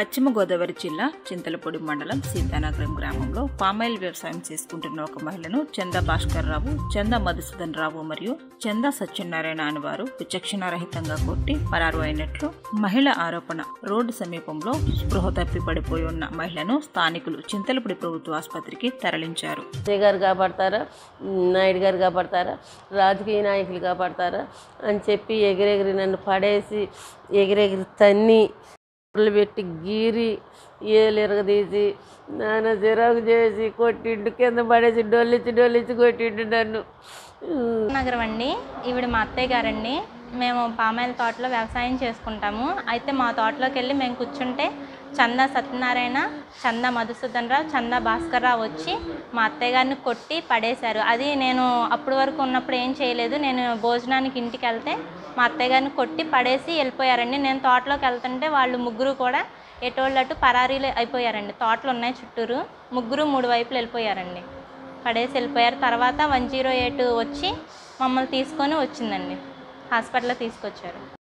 పశ్చిమ గోదావరి జిల్లా చింతలపూడి మండలం సీతానగరం గ్రామంలో పామాయిల్ వ్యవసాయం చేసుకుంటున్న ఒక మహిళను చందా భాస్కర్ రావు చందా మధుసూదన్ రావు మరియు చందా సత్యనారాయణ అని వారు విచక్షణారహితంగా కొట్టి పరారు అయినట్లు మహిళ ఆరోపణ రోడ్డు సమీపంలో స్పృహ తప్పి పడిపోయి ఉన్న మహిళను స్థానికులు చింతలపూడి ప్రభుత్వ ఆసుపత్రికి తరలించారు విజయ్ గారు కాపాడతారా నాయుడు గారు కాపాడతారా రాజకీయ నాయకులు కాపాడతారా అని చెప్పి ఎగిరెగిరి నన్ను పడేసి ఎగిరెగిరి తన్ని ఉర్లు పెట్టి గీరి ఏలు ఎరగదీసి నాన్న చిరాకు చేసి కొట్టిండు కింద పడేసి డొల్లిచ్చి డొల్లిచ్చి కొట్టిండు నన్ను నగరం అండి ఈవిడ మా అత్తయ్య గారండి మేము పామాయిల తోటలో వ్యవసాయం చేసుకుంటాము అయితే మా తోటలోకి వెళ్ళి మేము కూర్చుంటే చందా సత్యనారాయణ చందా మధుసూదన్ రావు చందా భాస్కర్ రావు వచ్చి మా అత్తయ్య గారిని కొట్టి పడేశారు అది నేను అప్పటి వరకు ఉన్నప్పుడు ఏం చేయలేదు నేను భోజనానికి ఇంటికి వెళ్తే మా అత్తయ్య గారిని కొట్టి పడేసి వెళ్ళిపోయారండి నేను తోటలోకి వెళ్తుంటే వాళ్ళు ముగ్గురు కూడా ఎటోళ్ళట్టు పరారీలు అయిపోయారండి తోటలు ఉన్నాయి చుట్టూరు ముగ్గురు మూడు వైపులు వెళ్ళిపోయారండి పడేసి వెళ్ళిపోయారు తర్వాత వన్ జీరో ఎయిట్ వచ్చి మమ్మల్ని తీసుకొని వచ్చిందండి హాస్పిటల్లో తీసుకొచ్చారు